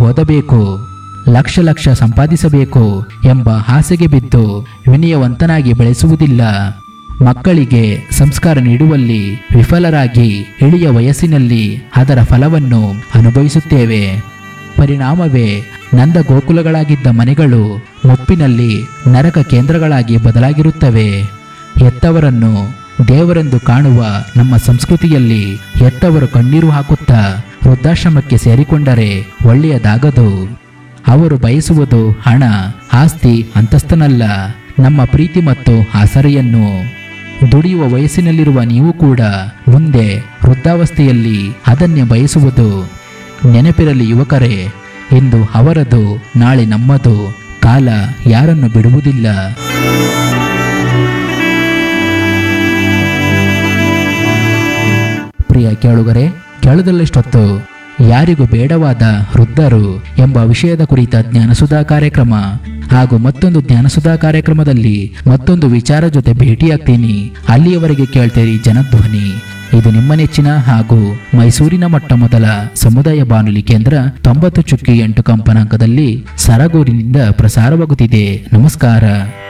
ಓದಬೇಕು ಲಕ್ಷ ಲಕ್ಷ ಸಂಪಾದಿಸಬೇಕು ಎಂಬ ಆಸೆಗೆ ಬಿದ್ದು ವಿನಯವಂತನಾಗಿ ಬೆಳೆಸುವುದಿಲ್ಲ ಮಕ್ಕಳಿಗೆ ಸಂಸ್ಕಾರ ನೀಡುವಲ್ಲಿ ವಿಫಲರಾಗಿ ಇಳಿಯ ವಯಸ್ಸಿನಲ್ಲಿ ಅದರ ಫಲವನ್ನು ಅನುಭವಿಸುತ್ತೇವೆ ಪರಿಣಾಮವೇ ನಂದ ಗೋಕುಲಗಳಾಗಿದ್ದ ಮನೆಗಳು ಮುಪ್ಪಿನಲ್ಲಿ ನರಕ ಕೇಂದ್ರಗಳಾಗಿ ಬದಲಾಗಿರುತ್ತವೆ ಹೆತ್ತವರನ್ನು ದೇವರೆಂದು ಕಾಣುವ ನಮ್ಮ ಸಂಸ್ಕೃತಿಯಲ್ಲಿ ಹೆತ್ತವರು ಕಣ್ಣೀರು ಹಾಕುತ್ತಾ ವೃದ್ಧಾಶ್ರಮಕ್ಕೆ ಸೇರಿಕೊಂಡರೆ ಒಳ್ಳೆಯದಾಗದು ಅವರು ಬಯಸುವುದು ಹಣ ಆಸ್ತಿ ಅಂತಸ್ತನಲ್ಲ ನಮ್ಮ ಪ್ರೀತಿ ಮತ್ತು ಆಸರೆಯನ್ನು ದುಡಿಯುವ ವಯಸ್ಸಿನಲ್ಲಿರುವ ನೀವು ಕೂಡ ಮುಂದೆ ವೃದ್ಧಾವಸ್ಥೆಯಲ್ಲಿ ಅದನ್ನೇ ಬಯಸುವುದು ನೆನಪಿರಲಿ ಯುವಕರೇ ಇಂದು ಅವರದು ನಾಳೆ ನಮ್ಮದು ಕಾಲ ಯಾರನ್ನು ಬಿಡುವುದಿಲ್ಲ ಪ್ರಿಯ ಕೇಳುಗರೆ ಕೇಳದಲ್ಲಷ್ಟೊತ್ತು ಯಾರಿಗೂ ಬೇಡವಾದ ವೃದ್ಧರು ಎಂಬ ವಿಷಯದ ಕುರಿತ ಜ್ಞಾನಸುಧಾ ಕಾರ್ಯಕ್ರಮ ಹಾಗೂ ಮತ್ತೊಂದು ಜ್ಞಾನಸುಧಾ ಕಾರ್ಯಕ್ರಮದಲ್ಲಿ ಮತ್ತೊಂದು ವಿಚಾರ ಜೊತೆ ಭೇಟಿಯಾಗ್ತೀನಿ ಅಲ್ಲಿಯವರೆಗೆ ಕೇಳ್ತೀರಿ ಜನಧ್ವನಿ ಇದು ನಿಮ್ಮ ನೆಚ್ಚಿನ ಹಾಗೂ ಮೈಸೂರಿನ ಮೊಟ್ಟ ಮೊದಲ ಸಮುದಾಯ ಬಾನುಲಿ ಕೇಂದ್ರ ತೊಂಬತ್ತು ಚುಕ್ಕಿ ಎಂಟು ಕಂಪನಾಂಕದಲ್ಲಿ ಸರಗೂರಿನಿಂದ ಪ್ರಸಾರವಾಗುತ್ತಿದೆ ನಮಸ್ಕಾರ